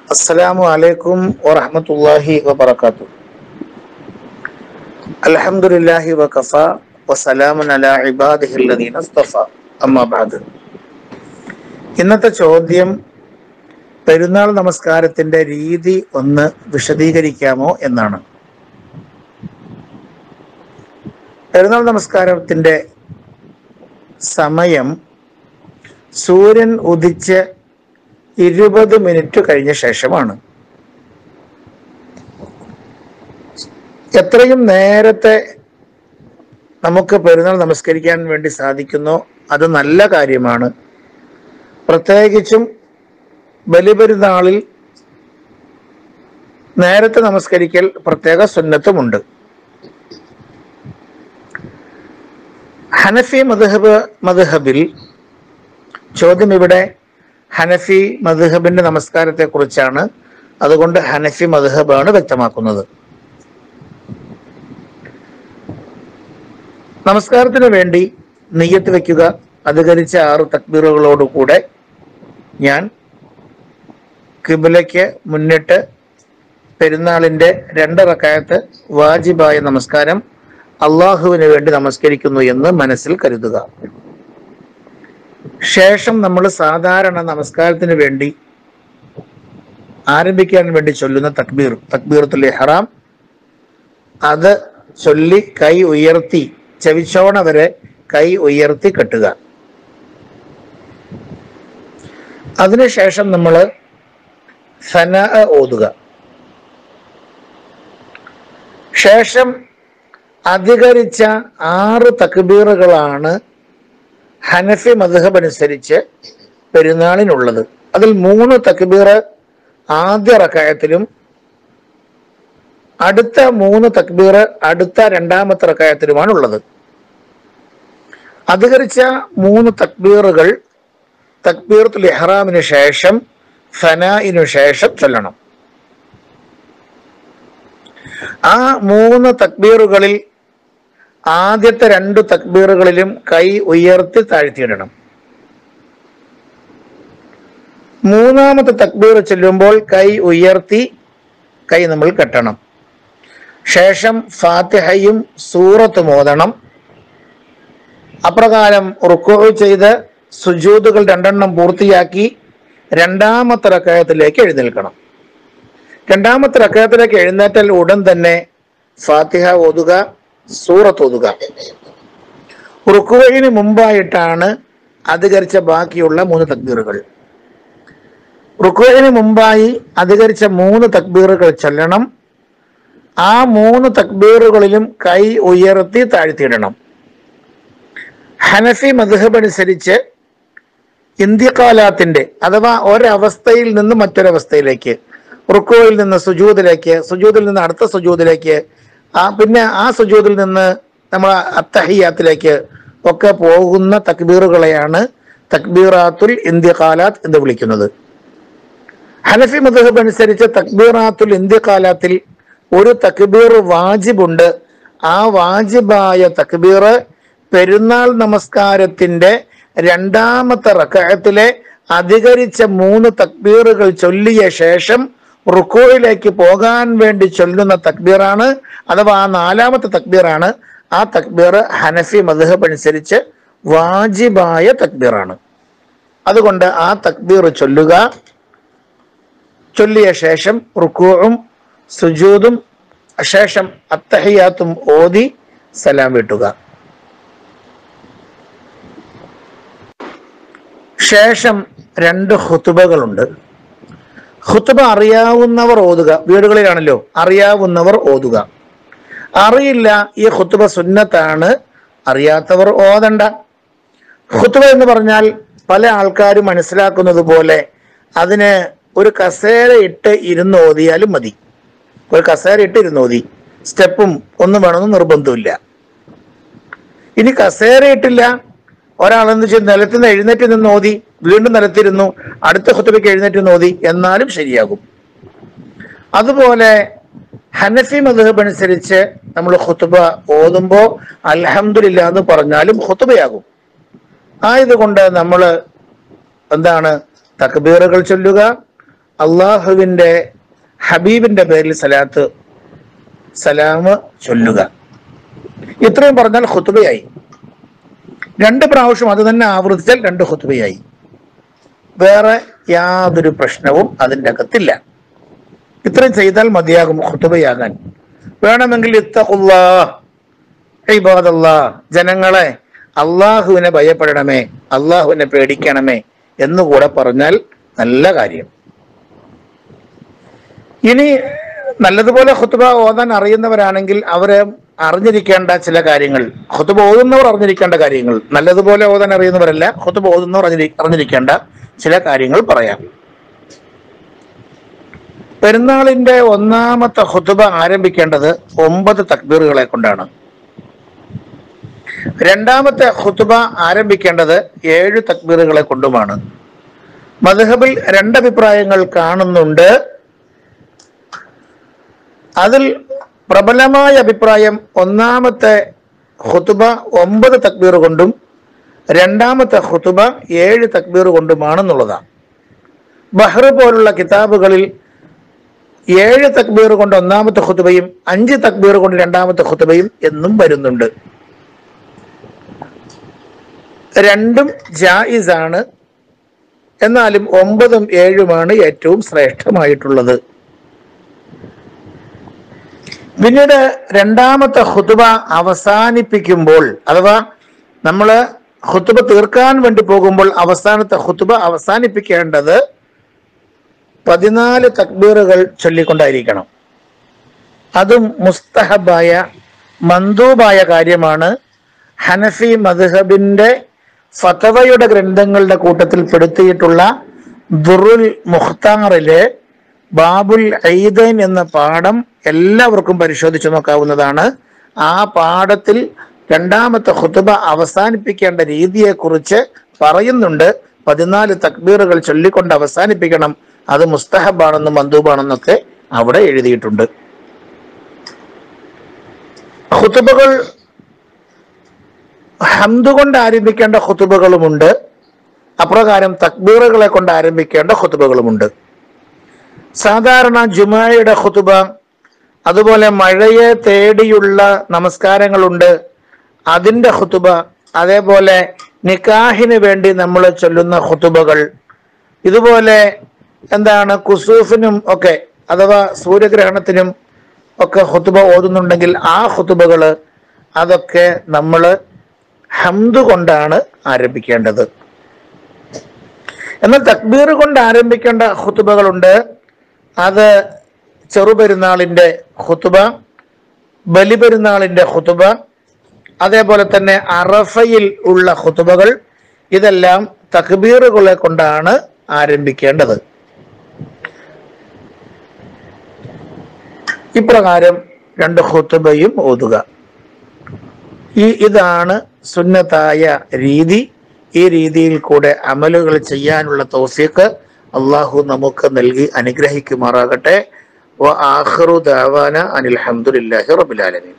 അസ്സലാമു അലൈക്കും വറഹ്മത്തുള്ളാഹി വബറകാത്തു അൽഹംദുലില്ലാഹി വകഫ വസലാമുൻ അലാ ഇബാദിഹിൽ ലദീന ഇസ്തഫ അമ്മാ ബഅദ് ഇന്നത്തെ ചോദ്യം പെരുന്നാൾ നമസ്കാരത്തിന്റെ രീതി ഒന്ന് വിശദീകരിക്കാമോ എന്നാണ് പെരുന്നാൾ നമസ്കാരത്തിന്റെ സമയം സൂര്യൻ ഉദിച്ച് ഇരുപത് മിനിറ്റ് കഴിഞ്ഞ ശേഷമാണ് എത്രയും നേരത്തെ നമുക്ക് പെരുന്നാൾ നമസ്കരിക്കാൻ വേണ്ടി സാധിക്കുന്നോ അത് നല്ല കാര്യമാണ് പ്രത്യേകിച്ചും ബലിപെരുന്നാളിൽ നേരത്തെ നമസ്കരിക്കൽ പ്രത്യേക സുന്നത്തുമുണ്ട് ഹനഫി മദ്ഹബ് മദ്ഹബിൽ ചോദ്യം ഇവിടെ ഹനഫി മദ്ഹബിന്റെ നമസ്കാരത്തെ കുറിച്ചാണ് അതുകൊണ്ട് ഹനഫി മദ്ഹബാണ് വ്യക്തമാക്കുന്നത് നമസ്കാരത്തിന് വേണ്ടി നെയ്യത്ത് വെക്കുക അധികരിച്ച ആറ് തക്ബീറുകളോടുകൂടെ ഞാൻ കിബിലയ്ക്ക് മുന്നിട്ട് പെരുന്നാളിന്റെ രണ്ട് റക്കായത്ത് വാജിബായ നമസ്കാരം അള്ളാഹുവിന് വേണ്ടി നമസ്കരിക്കുന്നു എന്ന് മനസ്സിൽ കരുതുക ശേഷം നമ്മൾ സാധാരണ നമസ്കാരത്തിന് വേണ്ടി ആരംഭിക്കാൻ വേണ്ടി ചൊല്ലുന്ന തക്ബീർ തക്ബീറത്തുൽ ഇഹ്റാം അത് ചൊല്ലി കൈ ഉയർത്തി ചെവിച്ചോണ വരെ കൈ ഉയർത്തി കെട്ടുക അതിനുശേഷം നമ്മൾ സന ഓതുക ശേഷം അധികരിച്ച ആറ് തക്ബീറുകളാണ് ഹനഫി മധുഹബ് അനുസരിച്ച് പെരുന്നാളിനുള്ളത് അതിൽ മൂന്ന് തക്ബീർ ആദ്യ റക്കായത്തിലും അടുത്ത മൂന്ന് തക്ബീർ അടുത്ത രണ്ടാമത്തെ റക്കായത്തിലുമാണ് ഉള്ളത് അധികരിച്ച മൂന്ന് തക്ബീറുകൾ തക്ബീർത്തുൽ ഇഹ്റാമിന് ശേഷം ഫനായിനു ശേഷം ചൊല്ലണം ആ മൂന്ന് തക്ബീറുകളിൽ ആദ്യത്തെ രണ്ട് തക്ബീറുകളിലും കൈ ഉയർത്തി താഴ്ത്തിയിടണം മൂന്നാമത്തെ തക്ബീർ ചെല്ലുമ്പോൾ കൈ ഉയർത്തി കൈ നമ്മൾ കെട്ടണം ശേഷം ഫാത്തിഹയും സൂറത്ത് മോദണം അപ്രകാരം റുക്കോ ചെയ്ത് സുജൂതുകൾ രണ്ടെണ്ണം പൂർത്തിയാക്കി രണ്ടാമത്തെ റക്കയത്തിലേക്ക് എഴുന്നേൽക്കണം രണ്ടാമത്തെ റക്കയത്തിലേക്ക് എഴുന്നേറ്റാൽ ഉടൻ തന്നെ ഫാത്തിഹ ഓതുക സൂറത്ത് ഓതുക റുക്കുവയിന് മുമ്പായിട്ടാണ് അധികരിച്ച ബാക്കിയുള്ള മൂന്ന് തക്ബീറുകൾ റുക്കുവയിന് മുമ്പായി അധികരിച്ച മൂന്ന് തക്ബീറുകൾ ചൊല്ലണം ആ മൂന്ന് തക്ബീറുകളിലും കൈ ഉയർത്തി താഴ്ത്തിയിടണം ഹനഫി മധുഹബ് അനുസരിച്ച് ഇന്ത്യക്കാലാത്തിന്റെ അഥവാ ഒരവസ്ഥയിൽ നിന്ന് മറ്റൊരവസ്ഥയിലേക്ക് റുക്കോയിൽ നിന്ന് സുജൂദിലേക്ക് സുജൂദിൽ നിന്ന് അടുത്ത സുജൂദിലേക്ക് ആ പിന്നെ ആ സുജൂദിൽ നിന്ന് നമ്മൾ അത്തഹിയാത്തിലേക്ക് ഒക്കെ പോകുന്ന തക്ബീറുകളെയാണ് തക്ബീറാത്തുൽ ഇന്ത്യകാലാത്ത് എന്ന് വിളിക്കുന്നത് ഹനഫി മധുഹബ് അനുസരിച്ച് തക്ബീറാത്തുൽ ഇന്ത്യകാലാത്തിൽ ഒരു തക്ബീർ വാജിബുണ്ട് ആ വാജിബായ തക്ബീർ പെരുന്നാൾ നമസ്കാരത്തിന്റെ രണ്ടാമത്തെ റക്കഴത്തിലെ അധികരിച്ച മൂന്ന് തക്ബീറുകൾ ചൊല്ലിയ ശേഷം റുക്കോയിലേക്ക് പോകാൻ വേണ്ടി ചൊല്ലുന്ന തക്ബീറാണ് അഥവാ ആ നാലാമത്തെ തക്ബീറാണ് ആ തക്ബീർ ഹനഫി മധുഹബ് അനുസരിച്ച് വാജിബായ തക്ബീറാണ് അതുകൊണ്ട് ആ തക്ബീർ ചൊല്ലുക ചൊല്ലിയ ശേഷം റുക്കുവും സുജൂദും ശേഷം അത്തഹിയാത്തും ഓതി സലാം വീട്ടുക ശേഷം രണ്ട് ഹുത്തുബകളുണ്ട് ഹുത്തുബ അറിയാവുന്നവർ ഓതുക വീടുകളിലാണല്ലോ അറിയാവുന്നവർ ഓതുക അറിയില്ല ഈ ഹുത്തുബ സുന്നത്താണ് അറിയാത്തവർ ഓതണ്ട ഹുത്തുബ എന്ന് പറഞ്ഞാൽ പല ആൾക്കാരും മനസ്സിലാക്കുന്നത് പോലെ അതിന് ഒരു കസേര ഇട്ട് ഇരുന്ന് ഓതിയാലും മതി ഒരു കസേര ഇട്ട് ഇരുന്ന് ഓതി സ്റ്റെപ്പും ഒന്നും വേണമെന്ന് നിർബന്ധമില്ല ഇനി കസേര ഇട്ടില്ല ഒരാൾ എന്ത് ചെയ്തു നിലത്ത് നിന്ന് എഴുന്നേറ്റ് നിന്ന് ഓതി വീണ്ടും നിലത്തിരുന്നു അടുത്ത ഹുത്തുബയ്ക്ക് എഴുന്നേറ്റ് നിന്ന് ഓതി എന്നാലും ശരിയാകും അതുപോലെ ഹനഫി മധുഹബ് അനുസരിച്ച് നമ്മൾ ഹുത്തുബ ഓതുമ്പോ അൽഹംദുലില്ല എന്ന് പറഞ്ഞാലും ഹുത്തുബയാകും ആയതുകൊണ്ട് നമ്മൾ എന്താണ് തക്ബീറുകൾ ചൊല്ലുക അള്ളാഹുവിന്റെ ഹബീബിന്റെ പേരിൽ സലാത്ത് സലാമ് ചൊല്ലുക ഇത്രയും പറഞ്ഞാൽ ഖുത്തുബയായി രണ്ട് പ്രാവശ്യം അത് തന്നെ ആവർത്തിച്ചാൽ രണ്ട് ഖുത്തുബയായി വേറെ യാതൊരു പ്രശ്നവും അതിൻ്റെ അകത്തില്ല ഇത്രയും ചെയ്താൽ മതിയാകും ഖുത്തുബയാകാൻ വേണമെങ്കിൽ ഇത്തഖുല്ലാ ഇബാദല്ലാ ജനങ്ങളെ അള്ളാഹുവിനെ ഭയപ്പെടണമേ അള്ളാഹുവിനെ പേടിക്കണമേ എന്നുകൂടെ പറഞ്ഞാൽ നല്ല കാര്യം ഇനി നല്ലതുപോലെ ഖുത്തുബ ഓതാൻ അറിയുന്നവരാണെങ്കിൽ അവരെ അറിഞ്ഞിരിക്കേണ്ട ചില കാര്യങ്ങൾ ഖുത്തുബ ഓതുന്നവർ അറിഞ്ഞിരിക്കേണ്ട കാര്യങ്ങൾ നല്ലതുപോലെ ഓതാൻ അറിയുന്നവരല്ല ഖുത്തുബ ഓതുന്നവർ അറിഞ്ഞിരി- അറിഞ്ഞിരിക്കേണ്ട ചില കാര്യങ്ങൾ പറയാം പെരുന്നാളിന്റെ ഒന്നാമത്തെ ഖുത്തുബ ആരംഭിക്കേണ്ടത് ഒമ്പത് തക്ബീറുകളെ കൊണ്ടാണ് രണ്ടാമത്തെ ഖുത്തുബ ആരംഭിക്കേണ്ടത് ഏഴ് തക്ബീറുകളെ കൊണ്ടുമാണ് മദ്ഹബിൽ രണ്ടഭിപ്രായങ്ങൾ കാണുന്നുണ്ട് അതിൽ പ്രബലമായ അഭിപ്രായം ഒന്നാമത്തെ ഖുത്തുബ ഒമ്പത് തക്ബീർ കൊണ്ടും രണ്ടാമത്തെ ഖുത്തുബ ഏഴ് തക്ബീർ കൊണ്ടുമാണെന്നുള്ളതാണ് ബഹ്ർ പോലുള്ള കിതാബുകളിൽ ഏഴ് തക്ബീർ കൊണ്ട് ഒന്നാമത്തെ ഖുത്തുബയും അഞ്ച് തക്ബീർ കൊണ്ട് രണ്ടാമത്തെ ഖുത്തുബയും എന്നും വരുന്നുണ്ട് രണ്ടും ജായിസ് ആണ് എന്നാലും ഒമ്പതും ഏഴുമാണ് ഏറ്റവും ശ്രേഷ്ഠമായിട്ടുള്ളത് പിന്നീട് രണ്ടാമത്തെ ഹുതുബ അവസാനിപ്പിക്കുമ്പോൾ അഥവാ നമ്മൾ ഹുത്തുബ തീർക്കാൻ വേണ്ടി പോകുമ്പോൾ അവസാനത്തെ ഹുത്തുബ അവസാനിപ്പിക്കേണ്ടത് പതിനാല് തക്ബീറുകൾ ചൊല്ലിക്കൊണ്ടായിരിക്കണം അതും മുസ്തഹബായ മന്ദൂബായ കാര്യമാണ് ഹനഫി മദ്ഹബിന്റെ ഫതവയുടെ ഗ്രന്ഥങ്ങളുടെ കൂട്ടത്തിൽ പെടുത്തിയിട്ടുള്ള ദുറുൽ മുഖ്താറിലെ ബാബുൽ ഐദൈൻ എന്ന പാഠം എല്ലാവർക്കും പരിശോധിച്ചു നോക്കാവുന്നതാണ് ആ പാഠത്തിൽ രണ്ടാമത്തെ ഖുതുബ അവസാനിപ്പിക്കേണ്ട രീതിയെക്കുറിച്ച് പറയുന്നുണ്ട് പതിനാല് തക്ബീറുകൾ ചൊല്ലിക്കൊണ്ട് അവസാനിപ്പിക്കണം അത് മുസ്തഹബാണെന്നും മന്ദൂബാണെന്നൊക്കെ അവിടെ എഴുതിയിട്ടുണ്ട് ഖുതുബകൾ ഹംദ് കൊണ്ട് ആരംഭിക്കേണ്ട ഖുതുബകളുമുണ്ട് അപ്രകാരം തക്ബീറുകളെ കൊണ്ട് ആരംഭിക്കേണ്ട ഖുതുബകളുമുണ്ട് സാധാരണ ജുമായയുടെ ഖുതുബ അതുപോലെ മഴയെ തേടിയുള്ള നമസ്കാരങ്ങളുണ്ട് അതിന്റെ ഖുതുബ അതേപോലെ നിക്കാഹിന് വേണ്ടി നമ്മൾ ചൊല്ലുന്ന ഖുതുബകൾ ഇതുപോലെ എന്താണ് കുസൂഫിനും ഒക്കെ അഥവാ സൂര്യഗ്രഹണത്തിനും ഒക്കെ ഖുതുബ ഓതുന്നുണ്ടെങ്കിൽ ആ ഖുതുബകള് അതൊക്കെ നമ്മൾ ഹംദ് കൊണ്ടാണ് ആരംഭിക്കേണ്ടത് എന്നാൽ തക്ബീർ കൊണ്ട് ആരംഭിക്കേണ്ട ഖുതുബകളുണ്ട് അത് ചെറുപെരുന്നാളിന്റെ ഖുതുബ ബലിപെരുന്നാളിന്റെ ഖുതുബ അതേപോലെ തന്നെ അറഫയിൽ ഉള്ള ഖുതുബകൾ ഇതെല്ലാം തക്ബീറുകളെ കൊണ്ടാണ് ആരംഭിക്കേണ്ടത് ഇപ്രകാരം രണ്ട് ഖുതുബയും ഓതുക ഈ ഇതാണ് സുന്നത്തായ രീതി ഈ രീതിയിൽ കൂടെ അമലുകൾ ചെയ്യാനുള്ള തൗഫീഖ് അള്ളാഹു നമുക്ക് നൽകി അനുഗ്രഹിക്കുമാറാകട്ടെ വ ആഖിറു ദഅവാന അനിൽ ഹംദുലില്ലാഹി റബ്ബിൽ ആലമീൻ